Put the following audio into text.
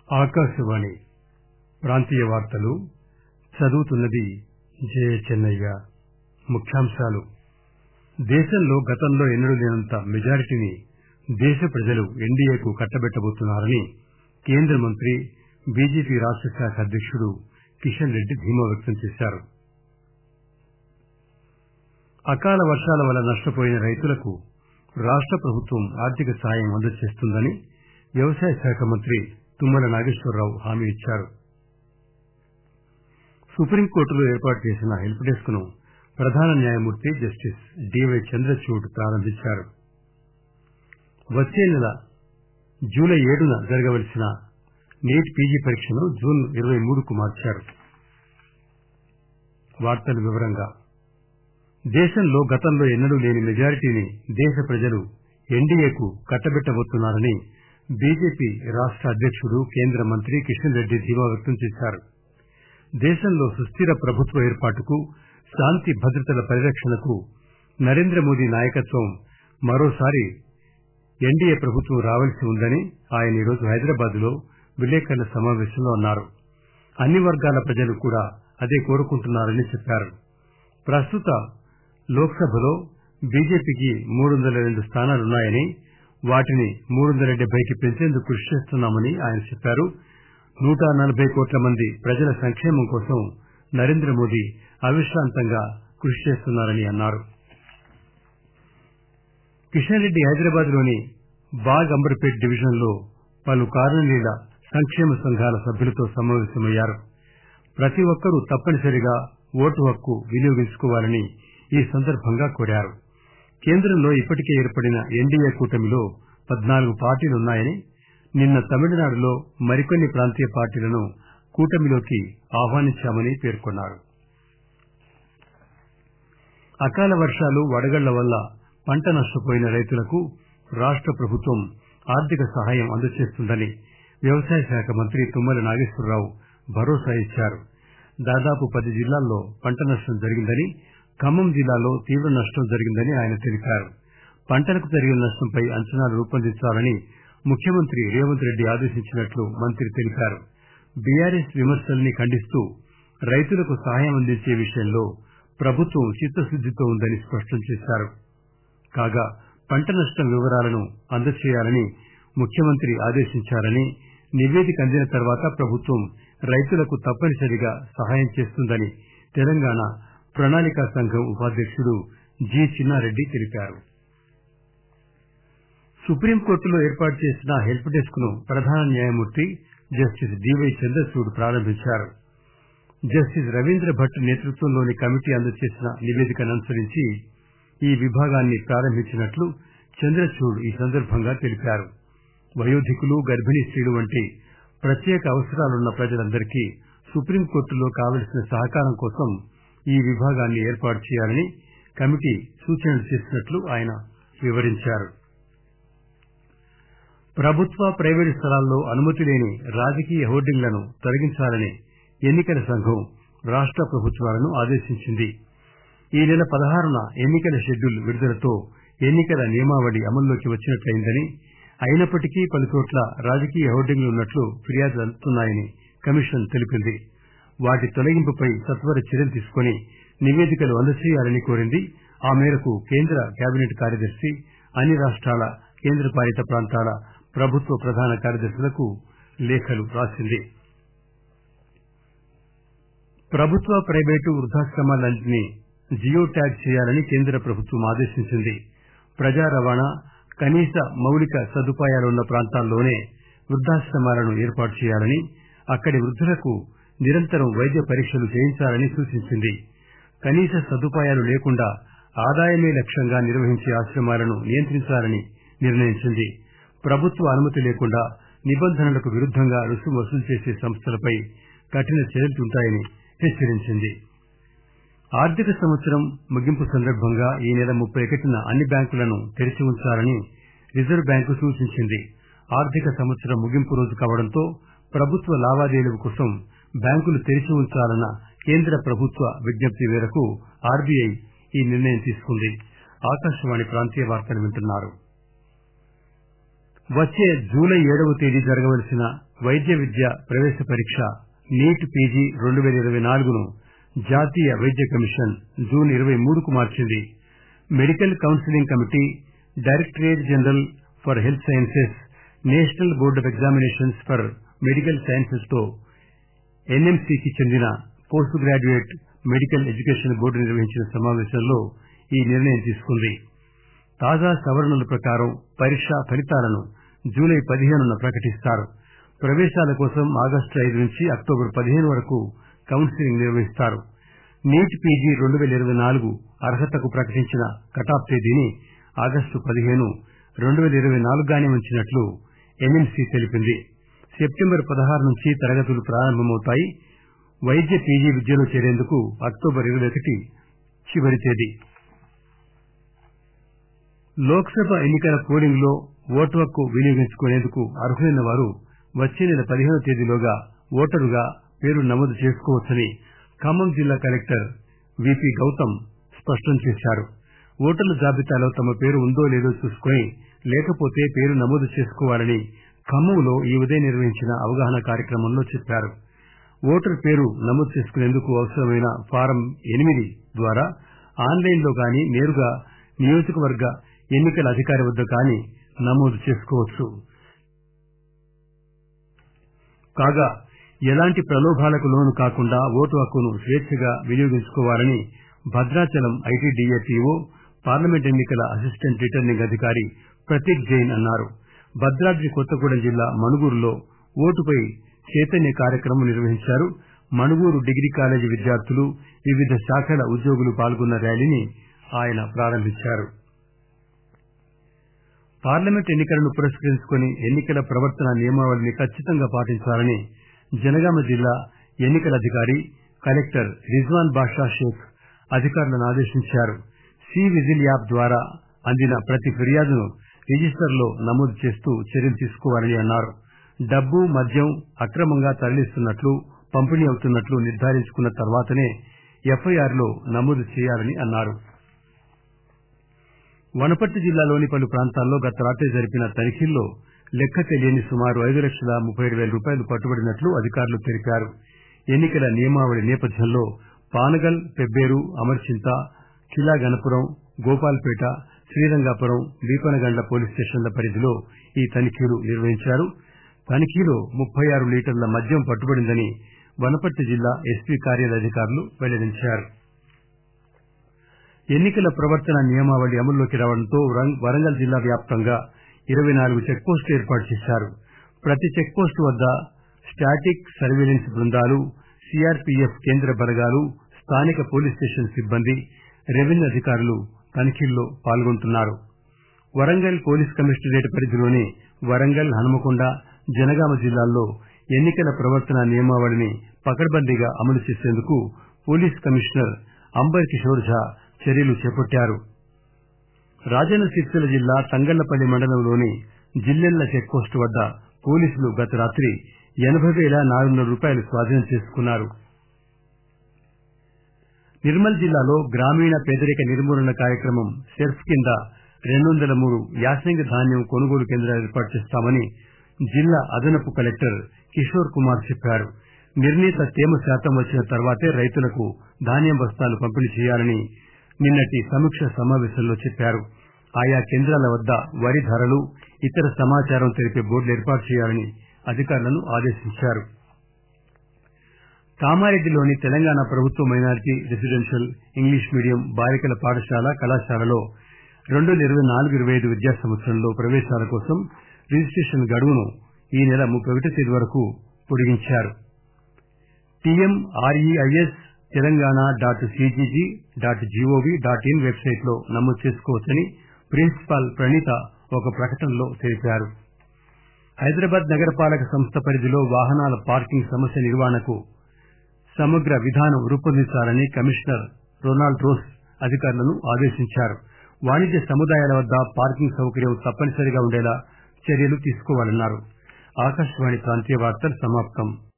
ఆకాశవాణి ప్రాంతీయ వార్తలు చదువుతున్నది జయ చెన్నయ్య ముఖ్యాంశాలు దేశంలో గతంలో ఎన్నడూ లేనంత మెజారిటీని దేశ ప్రజలు ఎన్డీఏకు కట్టబెట్టబోతున్నారని కేంద్ర మంత్రి బీజేపీ రాష్ట శాఖ అధ్యకుడు కిషన్ రెడ్డి ధీమా వ్యక్తం చేశారు అకాల వర్షాల వల్ల నష్టపోయిన రైతులకు రాష్ట ప్రభుత్వం ఆర్థిక సాయం అందజేస్తుందని వ్యవసాయ శాఖ మంత్రి తుమ్మల నాగేశ్వరరావు హామీ ఇచ్చారు సుప్రీంకోర్టులో ఏర్పాటు చేసిన హెల్ప్ డెస్క్ ను ప్రధాన న్యాయమూర్తి జస్టిస్ డివై చంద్రచూడ్ ప్రారంభించారు వచ్చే నెల జూలై ఏడున జరగవలసిన నీట్ పీజీ పరీక్షను జూన్ ఇరవై మూడుకు మార్చారు దేశంలో గతంలో ఎన్నడూ లేని మెజారిటీని దేశ ప్రజలు ఎన్డీఏకు కట్టబెట్టబోతున్నారని బీజేపీ రాష్ట అధ్యకుడు కేంద్ర మంత్రి కిషన్ రెడ్డి ధీమా వ్యక్తం చేశారు దేశంలో సుస్దిర ప్రభుత్వ ఏర్పాటుకు శాంతి భద్రతల పరిరక్షణకు నరేంద్ర మోదీ నాయకత్వం మరోసారి ఎన్డీఏ ప్రభుత్వం రావలసి ఉందని ఆయన ఈరోజు హైదరాబాద్ లో విలేకరుల సమావేశంలో అన్నారు అన్ని వర్గాల ప్రజలు కూడా అదే కోరుకుంటున్నారని చెప్పారు ప్రస్తుత లోక్ సభలో బీజేపీకి మూడొందల రెండు స్థానాలున్నాయని వాటిని మూడొందల డెబ్బైకి పెంచేందుకు కృషి చేస్తున్నామని ఆయన చెప్పారు నూట నలబై కోట్ల మంది ప్రజల సంక్షేమం కోసం నరేంద్ర మోదీ అవిశ్రాంతంగా కృషి చేస్తున్నారని అన్నారు కిషన్ రెడ్డి హైదరాబాద్ లోని బాగ్ అంబర్పేట్ డివిజన్ లో పలు కాలనీల సంక్షేమ సంఘాల సభ్యులతో సమావేశమయ్యారు ప్రతి ఒక్కరూ తప్పనిసరిగా ఓటు హక్కు వినియోగించుకోవాలని ఈ సందర్భంగా కోరారు కేంద్రంలో ఇప్పటికే ఏర్పడిన ఎన్డీఏ కూటమిలో పద్నాలుగు పార్టీలున్నాయని నిన్న తమిళనాడులో మరికొన్ని ప్రాంతీయ పార్టీలను కూటమిలోకి ఆహ్వానించామని పేర్కొన్నారు అకాల వర్షాలు వడగళ్ల వల్ల పంట నష్టపోయిన రైతులకు రాష్ట ప్రభుత్వం ఆర్థిక సహాయం అందజేస్తుందని వ్యవసాయ శాఖ మంత్రి తుమ్మల నాగేశ్వరరావు భరోసా ఇచ్చారు దాదాపు పది జిల్లాల్లో పంట నష్టం జరిగిందని ఖమ్మం జిల్లాలో తీవ్ర నష్టం జరిగిందని ఆయన తెలిపారు పంటలకు జరిగిన నష్టంపై అంచనాలు రూపొందించాలని ముఖ్యమంత్రి రేవంత్ రెడ్డి ఆదేశించినట్లు మంత్రి తెలిపారు బీఆర్ఎస్ విమర్శల్ని ఖండిస్తూ రైతులకు సహాయం అందించే విషయంలో ప్రభుత్వం చిత్తశుద్దితో ఉందని స్పష్టం చేశారు కాగా పంట నష్టం వివరాలను అందజేయాలని ముఖ్యమంత్రి ఆదేశించారని నివేదిక అందిన తర్వాత ప్రభుత్వం రైతులకు తప్పనిసరిగా సహాయం చేస్తుందని తెలంగాణ ప్రణాళికా సంఘం ఉపాధ్యకుడు జి చిన్నారెడ్డి తెలిపారు సుప్రీంకోర్టులో ఏర్పాటు చేసిన హెల్ప్ డెస్క్ ను ప్రధాన న్యాయమూర్తి జస్టిస్ డివై చంద్రచూడ్ ప్రారంభించారు జస్టిస్ రవీంద్ర భట్ నేతృత్వంలోని కమిటీ అందజేసిన నివేదికను అనుసరించి ఈ విభాగాన్ని ప్రారంభించినట్లు చంద్రచూడ్ ఈ సందర్భంగా తెలిపారు వయోధికులు గర్భిణీ స్త్రీలు వంటి ప్రత్యేక అవసరాలున్న ప్రజలందరికీ సుప్రీంకోర్టులో కావలసిన సహకారం కోసం ఈ విభాగాన్ని ఏర్పాటు చేయాలని కమిటీ సూచనలు చేసినట్లు ఆయన వివరించారు ప్రభుత్వ ప్రైవేటు స్థలాల్లో అనుమతి లేని రాజకీయ హోర్డింగ్లను తొలగించాలని ఎన్నికల సంఘం రాష్ట ప్రభుత్వాలను ఆదేశించింది ఈ నెల పదహారున ఎన్నికల షెడ్యూల్ విడుదలతో ఎన్నికల నియమావళి అమల్లోకి వచ్చినట్లయిందని అయినప్పటికీ పలుచోట్ల రాజకీయ హోర్డింగ్లున్నట్లు ఫిర్యాదులు అందుతున్నాయని కమిషన్ తెలిపింది వాటి తొలగింపుపై సత్వర చర్యలు తీసుకుని నివేదికలు అందజేయాలని కోరింది ఆ మేరకు కేంద్ర కేబినెట్ కార్యదర్శి అన్ని రాష్టాల కేంద్రపాలిత ప్రాంతాల ప్రభుత్వ ప్రధాన కార్యదర్శులకు లేఖలు రాసింది ప్రభుత్వ ప్రైవేటు వృద్దాశ్రమాలన్నింటినీ జియో ట్యాగ్ చేయాలని కేంద్ర ప్రభుత్వం ఆదేశించింది ప్రజా రవాణా కనీస మౌలిక సదుపాయాలున్న ప్రాంతాల్లోనే వృద్దాశ్రమాలను ఏర్పాటు చేయాలని అక్కడి వృద్దులకు నిరంతరం వైద్య పరీక్షలు చేయించాలని సూచించింది కనీస సదుపాయాలు లేకుండా ఆదాయమే లక్ష్యంగా నిర్వహించే ఆశ్రమాలను నియంత్రించాలని నిర్ణయించింది ప్రభుత్వ అనుమతి లేకుండా నిబంధనలకు విరుద్దంగా రుసుము వసూలు చేసే సంస్థలపై కఠిన చర్యలుంటాయని హెచ్చరించింది ఆర్థిక సంవత్సరం ముగింపు సందర్భంగా ఈ నెల ముప్పై ఒకటిన అన్ని బ్యాంకులను తెరిచి ఉంచాలని రిజర్వ్ బ్యాంకు సూచించింది ఆర్థిక సంవత్సరం ముగింపు రోజు కావడంతో ప్రభుత్వ లావాదేవీల కోసం బ్యాంకులు తెరిచి ఉంచాలన్న కేంద్ర ప్రభుత్వ విజ్ఞప్తి మేరకు ఆర్బీఐ ఈ నిర్ణయం తీసుకుంది ఆకాశవాణి ప్రాంతీయ వార్తలు వింటున్నారు వచ్చే జూలై ఏడవ తేదీ జరగవలసిన వైద్య విద్య ప్రవేశ పరీక్ష నీట్ పీజీ రెండు పేల ఇరవై నాలుగును జాతీయ వైద్య కమిషన్ జూన్ ఇరవై మూడుకు మార్చింది medical counselling committee directorate general for health sciences national board of examinations for medical sciences తో ఎన్ఎంసీకి చెందిన post graduate medical education board నిర్వహించిన సమావేశంలో ఈ నిర్ణయం తీసుకుంది తాజా సవరణల ప్రకారం పరీక్ష ఫలితాలను జూలై పదిహేనున ప్రకటిస్తారు ప్రవేశాల కోసం ఆగస్టు ఐదు నుంచి అక్టోబర్ పదిహేను వరకు కౌన్సిలింగ్ నిర్వహిస్తారు నీట్ పీజీ రెండు పేల ఇరవై నాలుగు అర్హతకు ప్రకటించిన కటాఫ్ తేదీని ఆగస్టు పదిహేను రెండు పేల ఇరవై నాలుగుగానే ఉంచినట్లు ఎన్ఎంసీ తెలిపింది సెప్టెంబర్ పదహారు నుంచి తరగతులు ప్రారంభమవుతాయి వైద్య పీజీ విద్యలో చేరేందుకు అక్టోబర్ ఇరవై ఒకటి చివరి తేదీ లోక్సభ ఎన్నికల పోలింగ్ లో ఓటు హక్కు వినియోగించుకునేందుకు అర్హులైన వారు వచ్చే నెల పదిహేనవ తేదీలోగా ఓటరుగా పేరు నమోదు చేసుకోవచ్చని ఖమ్మం జిల్లా కలెక్టర్ విపి గౌతమ్ స్పష్టం చేశారు ఓటర్ల జాబితాలో తమ పేరు ఉందో లేదో చూసుకుని లేకపోతే పేరు నమోదు చేసుకోవాలని ఖమ్మంలో ఈ ఉదయం నిర్వహించిన అవగాహన కార్యక్రమంలో చెప్పారు ఓటరు పేరు నమోదు చేసుకునేందుకు అవసరమైన ఫారం ఎనిమిది ద్వారా ఆన్లైన్ లో గాని నేరుగా నియోజకవర్గ ఎన్నికల అధికారి వద్ద గాని నమోదు చేసుకోవచ్చు కాగా ఎలాంటి ప్రలోభాలకు లోను కాకుండా ఓటు హక్కును స్వేచ్చగా వినియోగించుకోవాలని భద్రాచలం ఐటీడీఏ పీఓ పార్లమెంట్ ఎన్నికల అసిస్టెంట్ రిటర్నింగ్ అధికారి ప్రతీక్ జైన్ అన్నారు భద్రాద్రి కొత్తగూడెం జిల్లా మణుగూరులో ఓటుపై చైతన్య కార్యక్రమం నిర్వహించారు మణుగూరు డిగ్రీ కాలేజీ విద్యార్థులు వివిధ శాఖల ఉద్యోగులు పాల్గొన్న ర్యాలీని ఆయన ప్రారంభించారు పార్లమెంట్ ఎన్నికలను పురస్కరించుకుని ఎన్నికల ప్రవర్తన నియమావళిని ఖచ్చితంగా పాటించాలని జనగామ జిల్లా ఎన్నికల అధికారి కలెక్టర్ రిజ్వాన్ బాషా షేక్ అధికారులను ఆదేశించారు సి విజిల్ యాప్ ద్వారా అందిన ప్రతి ఫిర్యాదును రిజిస్టర్లో నమోదు చేస్తూ చర్యలు తీసుకోవాలని అన్నారు డబ్బు మద్యం అక్రమంగా తరలిస్తున్నట్లు పంపిణీ అవుతున్నట్లు నిర్ధారించుకున్న తర్వాతనే ఎఫ్ఐఆర్ లో నమోదు చేయాలని అన్నారు వనపర్తి జిల్లాలోని పలు ప్రాంతాల్లో గత రాత్రి జరిపిన తనిఖీల్లో లెక్క తెలియని సుమారు ఐదు లక్షల ముప్పై ఏడు వేల రూపాయలు పట్టుబడినట్లు అధికారులు తెలిపారు ఎన్నికల నియమావళి నేపథ్యంలో పానగల్ పెబ్బేరు అమర్చింత కిలా గణపురం గోపాల్పేట శ్రీరంగాపురం దీపనగండ్ల పోలీస్ స్టేషన్ల పరిధిలో ఈ తనిఖీలు నిర్వహించారు తనిఖీలో ముప్పై ఆరు లీటర్ల మద్యం పట్టుబడిందని వనపర్తి జిల్లా ఎస్పీ కార్యాలయాధికారులు వెల్లడించారు ఎన్నికల ప్రవర్తన నియమావళి అమల్లోకి రావడంతో వరంగల్ జిల్లా వ్యాప్తంగా ఇరవై నాలుగు చెక్పోస్టులు ఏర్పాటు చేశారు ప్రతి చెక్పోస్టు వద్ద స్టాటిక్ సర్వేలెన్స్ బృందాలు సీఆర్పీఎఫ్ కేంద్ర బలగాలు స్థానిక పోలీస్ స్టేషన్ సిబ్బంది రెవెన్యూ అధికారులు తనిఖీల్లో పాల్గొంటున్నారు వరంగల్ పోలీస్ కమిషనరేట్ పరిధిలోని వరంగల్ హనుమకొండ జనగామ జిల్లాల్లో ఎన్నికల ప్రవర్తన నియమావళిని పకడ్బందీగా అమలు చేసేందుకు పోలీస్ కమిషనర్ అంబర్ కిషోర్ ఝా చర్యలు చేపట్టారు రాజన్న సిరిసిల్ల జిల్లా తంగళ్లపల్లి మండలంలోని జిల్లెళ్ల చెక్పోస్టు వద్ద పోలీసులు గత రాత్రి ఎనబై పేల నాలుగు రూపాయలు స్వాధీనం చేసుకున్నారు నిర్మల్ జిల్లాలో గ్రామీణ పేదరిక నిర్మూలన కార్యక్రమం సెర్ఫ్ కింద రెండు వందల మూడు యాసంగి ధాన్యం కొనుగోలు కేంద్రాలు ఏర్పాటు చేస్తామని జిల్లా అదనపు కలెక్టర్ కిషోర్ కుమార్ చెప్పారు నిర్ణీత తేమ శాతం వచ్చిన తర్వాతే రైతులకు ధాన్యం బస్తాలు పంపిణీ చేయాలని నిన్నటి సమీక్ష సమావేశంలో చెప్పారు ఆయా కేంద్రాల వద్ద వరి ధరలు ఇతర సమాచారం తెలిపే బోర్డులు ఏర్పాటు చేయాలని అధికారులను ఆదేశించారు కామారెడ్డిలోని తెలంగాణ ప్రభుత్వ మైనారిటీ రెసిడెన్షియల్ ఇంగ్లీష్ మీడియం బాలికల పాఠశాల కళాశాలలో రెండు పేల ఇరవై నాలుగు ఇరవై ఐదు విద్యా సంవత్సరంలో ప్రవేశాల కోసం రిజిస్టేషన్ గడువును ఈ నెల ముప్పై ఒకటో తేదీ వరకు పొడిగించారు TMREIS Telangana dot CGG dot GOV dot in website లో నమోదు చేసుకోవచ్చని ప్రిన్సిపాల్ ప్రణీత ఒక ప్రకటనలో తెలిపారు హైదరాబాద్ నగరపాలక సంస్థ పరిధిలో వాహనాల పార్కింగ్ సమస్య నిర్వహణకు సమగ్ర విధానం రూపొందించాలని కమిషనర్ రొనాల్డ్ రోస్ అధికారులను ఆదేశించారు వాణిజ్య సముదాయాల వద్ద పార్కింగ్ సౌకర్యం తప్పనిసరిగా ఉండేలా చర్యలు తీసుకోవాలన్నారు ఆకాశవాణి ప్రాంతీయ వార్తలు సమాప్తం